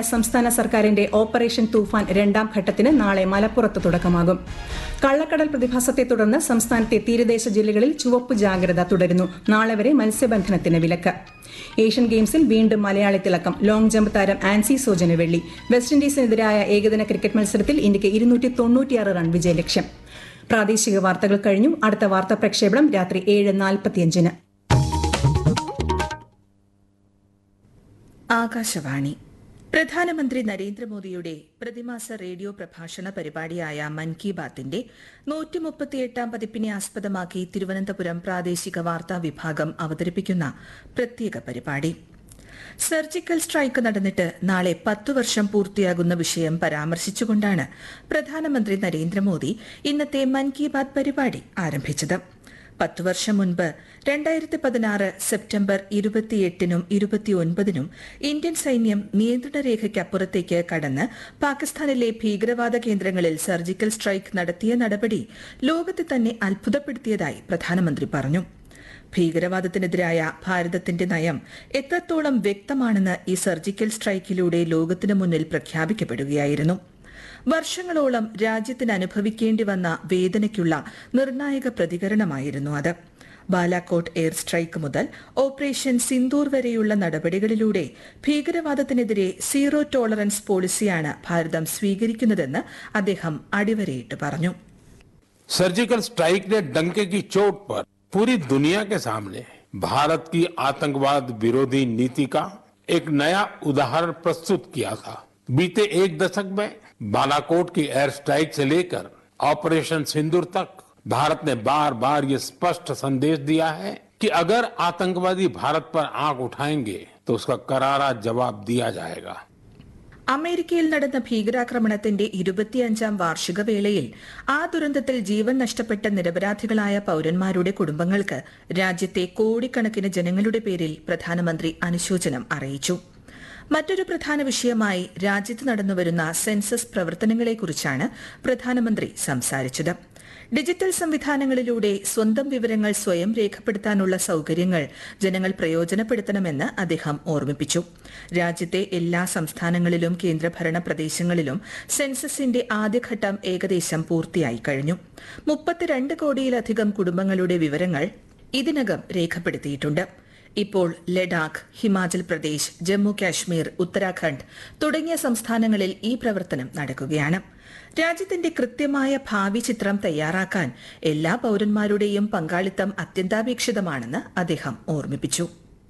സംസ്ഥാന സർക്കാരിന്റെ ഓപ്പറേഷൻ തൂഫാൻ രണ്ടാം ഘട്ടത്തിന് നാളെ മലപ്പുറത്ത് തുടക്കമാകും കള്ളക്കടൽ പ്രതിഭാസത്തെ തുടർന്ന് സംസ്ഥാനത്തെ തീരദേശ ജില്ലകളിൽ ചുവപ്പ് ജാഗ്രത തുടരുന്നു നാളെ വരെ മത്സ്യബന്ധനത്തിന് വിലക്ക് ഏഷ്യൻ ഗെയിംസിൽ വീണ്ടും മലയാളി തിളക്കം ലോങ് ജമ്പ് താരം ആൻസി സോജന് വെള്ളി വെസ്റ്റ് ഇൻഡീസിനെതിരായ ഏകദിന ക്രിക്കറ്റ് മത്സരത്തിൽ ഇന്ത്യക്ക് ഇരുന്നൂറ്റി തൊണ്ണൂറ്റിയാറ് റൺ വിജയലക്ഷ്യം പ്രാദേശിക വാർത്തകൾ കഴിഞ്ഞു അടുത്ത വാർത്താ പ്രക്ഷേപണം രാത്രി ഏഴ് നാൽപ്പത്തിയഞ്ചിന് ആകാശവാണി പ്രധാനമന്ത്രി നരേന്ദ്രമോദിയുടെ പ്രതിമാസ റേഡിയോ പ്രഭാഷണ പരിപാടിയായ മൻ കി ബാത്തിന്റെ നൂറ്റി മുപ്പത്തിയെട്ടാം പതിപ്പിനെ ആസ്പദമാക്കി തിരുവനന്തപുരം പ്രാദേശിക വാർത്താ വിഭാഗം അവതരിപ്പിക്കുന്ന പ്രത്യേക പരിപാടി സർജിക്കൽ സ്ട്രൈക്ക് നടന്നിട്ട് നാളെ പത്തു വർഷം പൂർത്തിയാകുന്ന വിഷയം പരാമർശിച്ചുകൊണ്ടാണ് പ്രധാനമന്ത്രി നരേന്ദ്രമോദി ഇന്നത്തെ മൻ കി ബാത് പരിപാടി ആരംഭിച്ചത് പത്തു വർഷം മുൻപ് രണ്ടായിരത്തി പതിനാറ് സെപ്റ്റംബർ ഇരുപത്തിയെട്ടിനും ഇരുപത്തിയൊൻപതിനും ഇന്ത്യൻ സൈന്യം നിയന്ത്രണ രേഖയ്ക്കപ്പുറത്തേക്ക് കടന്ന് പാകിസ്ഥാനിലെ ഭീകരവാദ കേന്ദ്രങ്ങളിൽ സർജിക്കൽ സ്ട്രൈക്ക് നടത്തിയ നടപടി ലോകത്തെ തന്നെ അത്ഭുതപ്പെടുത്തിയതായി പ്രധാനമന്ത്രി പറഞ്ഞു ഭീകരവാദത്തിനെതിരായ ഭാരതത്തിന്റെ നയം എത്രത്തോളം വ്യക്തമാണെന്ന് ഈ സർജിക്കൽ സ്ട്രൈക്കിലൂടെ ലോകത്തിനു മുന്നിൽ പ്രഖ്യാപിക്കപ്പെടുകയായിരുന്നു വർഷങ്ങളോളം രാജ്യത്തിന് അനുഭവിക്കേണ്ടി വന്ന വേദനയ്ക്കുള്ള നിർണായക പ്രതികരണമായിരുന്നു അത് ബാലാക്കോട്ട് എയർ സ്ട്രൈക്ക് മുതൽ ഓപ്പറേഷൻ സിന്ദൂർ വരെയുള്ള നടപടികളിലൂടെ ഭീകരവാദത്തിനെതിരെ സീറോ ടോളറൻസ് പോളിസിയാണ് ഭാരതം സ്വീകരിക്കുന്നതെന്ന് അദ്ദേഹം അടിവരയിട്ട് പറഞ്ഞു सर्जिकल स्ट्राइक ने डंके की चोट पर पूरी दुनिया के सामने भारत की आतंकवाद विरोधी नीति का एक नया उदाहरण प्रस्तुत किया था बीते एक दशक में बालाकोट की एयर स्ट्राइक से लेकर ऑपरेशन सिंदूर तक भारत ने बार बार ये स्पष्ट संदेश दिया है कि अगर आतंकवादी भारत पर आंख उठाएंगे तो उसका करारा जवाब दिया जाएगा അമേരിക്കയിൽ നടന്ന ഭീകരാക്രമണത്തിന്റെ ഇരുപത്തിയഞ്ചാം വാർഷിക വേളയിൽ ആ ദുരന്തത്തിൽ ജീവൻ നഷ്ടപ്പെട്ട നിരപരാധികളായ പൌരന്മാരുടെ കുടുംബങ്ങൾക്ക് രാജ്യത്തെ കോടിക്കണക്കിന് ജനങ്ങളുടെ പേരിൽ പ്രധാനമന്ത്രി അനുശോചനം അറിയിച്ചു മറ്റൊരു പ്രധാന വിഷയമായി രാജ്യത്ത് നടന്നുവരുന്ന സെൻസസ് പ്രവർത്തനങ്ങളെക്കുറിച്ചാണ് പ്രധാനമന്ത്രി സംസാരിച്ചത് ഡിജിറ്റൽ സംവിധാനങ്ങളിലൂടെ സ്വന്തം വിവരങ്ങൾ സ്വയം രേഖപ്പെടുത്താനുള്ള സൌകര്യങ്ങൾ ജനങ്ങൾ പ്രയോജനപ്പെടുത്തണമെന്ന് അദ്ദേഹം ഓർമ്മിപ്പിച്ചു രാജ്യത്തെ എല്ലാ സംസ്ഥാനങ്ങളിലും കേന്ദ്രഭരണ പ്രദേശങ്ങളിലും സെൻസസിന്റെ ആദ്യഘട്ടം ഏകദേശം പൂർത്തിയായി കഴിഞ്ഞു മുപ്പത്തിരണ്ട് കോടിയിലധികം കുടുംബങ്ങളുടെ വിവരങ്ങൾ ഇതിനകം രേഖപ്പെടുത്തിയിട്ടുണ്ട് ഇപ്പോൾ ലഡാക്ക് ഹിമാചൽ പ്രദേശ് ജമ്മു കാശ്മീർ ഉത്തരാഖണ്ഡ് തുടങ്ങിയ സംസ്ഥാനങ്ങളിൽ ഈ പ്രവർത്തനം നടക്കുകയാണ് രാജ്യത്തിന്റെ കൃത്യമായ ഭാവി ചിത്രം തയ്യാറാക്കാൻ എല്ലാ പൌരന്മാരുടെയും പങ്കാളിത്തം അത്യന്താപേക്ഷിതമാണെന്ന് അദ്ദേഹം ഓർമ്മിപ്പിച്ചു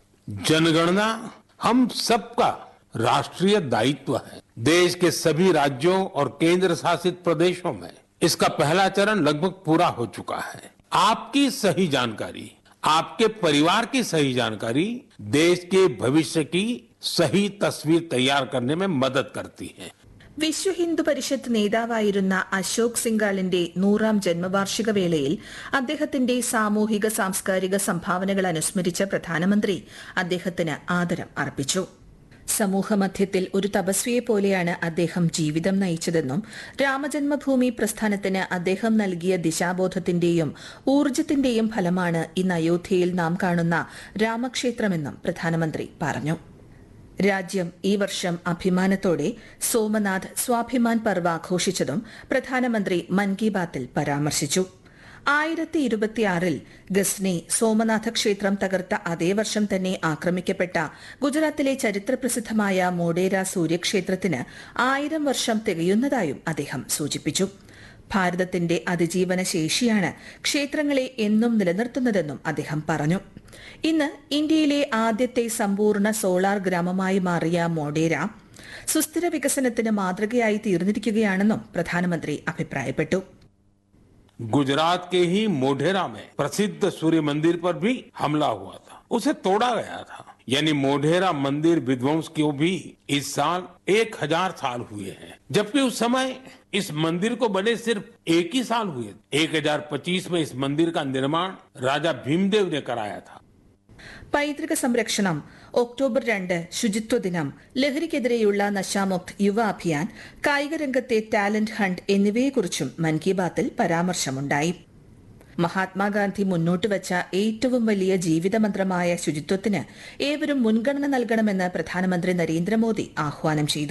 जनगणना हम सबका राष्ट्रीय दायित्व है देश के सभी राज्यों और केंद्र शासित प्रदेशों में इसका पहला चरण लगभग पूरा हो चुका है आपकी सही जानकारी आपके परिवार की सही जानकारी देश के भविष्य की सही तस्वीर तैयार करने में मदद करती है വിശ്വ ഹിന്ദു പരിഷത്ത് നേതാവായിരുന്ന അശോക് സിംഗാളിന്റെ നൂറാം ജന്മവാർഷിക വേളയിൽ അദ്ദേഹത്തിന്റെ സാമൂഹിക സാംസ്കാരിക സംഭാവനകൾ അനുസ്മരിച്ച പ്രധാനമന്ത്രി അദ്ദേഹത്തിന് ആദരം അർപ്പിച്ചു സമൂഹമധ്യത്തിൽ ഒരു തപസ്വിയെ പോലെയാണ് അദ്ദേഹം ജീവിതം നയിച്ചതെന്നും രാമജന്മഭൂമി പ്രസ്ഥാനത്തിന് അദ്ദേഹം നൽകിയ ദിശാബോധത്തിന്റെയും ഊർജത്തിന്റെയും ഫലമാണ് ഇന്ന് അയോധ്യയിൽ നാം കാണുന്ന രാമക്ഷേത്രമെന്നും പ്രധാനമന്ത്രി പറഞ്ഞു രാജ്യം ഈ വർഷം അഭിമാനത്തോടെ സോമനാഥ് സ്വാഭിമാൻ പർവ് ആഘോഷിച്ചതും പ്രധാനമന്ത്രി മൻ കി ബാത്തിൽ പരാമർശിച്ചു ആയിരത്തി ഇരുപത്തിയാറിൽ ഗസ്നി സോമനാഥ ക്ഷേത്രം തകർത്ത അതേ വർഷം തന്നെ ആക്രമിക്കപ്പെട്ട ഗുജറാത്തിലെ ചരിത്രപ്രസിദ്ധമായ മോഡേര സൂര്യക്ഷേത്രത്തിന് ആയിരം വർഷം തികയുന്നതായും അദ്ദേഹം സൂചിപ്പിച്ചു ഭാരതത്തിന്റെ അതിജീവന ശേഷിയാണ് ക്ഷേത്രങ്ങളെ എന്നും നിലനിർത്തുന്നതെന്നും അദ്ദേഹം പറഞ്ഞു ഇന്ന് ഇന്ത്യയിലെ ആദ്യത്തെ സമ്പൂർണ്ണ സോളാർ ഗ്രാമമായി മാറിയ മോഡേര സുസ്ഥിര വികസനത്തിന് മാതൃകയായി തീർന്നിരിക്കുകയാണെന്നും പ്രധാനമന്ത്രി അഭിപ്രായപ്പെട്ടു गुजरात के ही मोढेरा में प्रसिद्ध सूर्य मंदिर पर भी हमला हुआ था उसे तोड़ा गया था यानी मोढेरा मंदिर विध्वंस को भी इस साल एक हजार साल हुए हैं जबकि उस समय इस मंदिर को बने सिर्फ एक ही साल हुए एक हजार पच्चीस में इस मंदिर का निर्माण राजा भीमदेव ने कराया था പൈതൃക സംരക്ഷണം ഒക്ടോബർ രണ്ട് ശുചിത്വ ദിനം ലഹരിക്കെതിരെയുള്ള നശാമുക്ത് യുവ അഭിയാൻ കായിക രംഗത്തെ ടാലന്റ് ഹണ്ട് എന്നിവയെക്കുറിച്ചും മൻ കി ബാത്തിൽ പരാമർശമുണ്ടായി മഹാത്മാഗാന്ധി മുന്നോട്ട് വച്ച ഏറ്റവും വലിയ ജീവിതമന്ത്രമായ ശുചിത്വത്തിന് ഏവരും മുൻഗണന നൽകണമെന്ന് പ്രധാനമന്ത്രി നരേന്ദ്രമോദി ആഹ്വാനം ചെയ്തു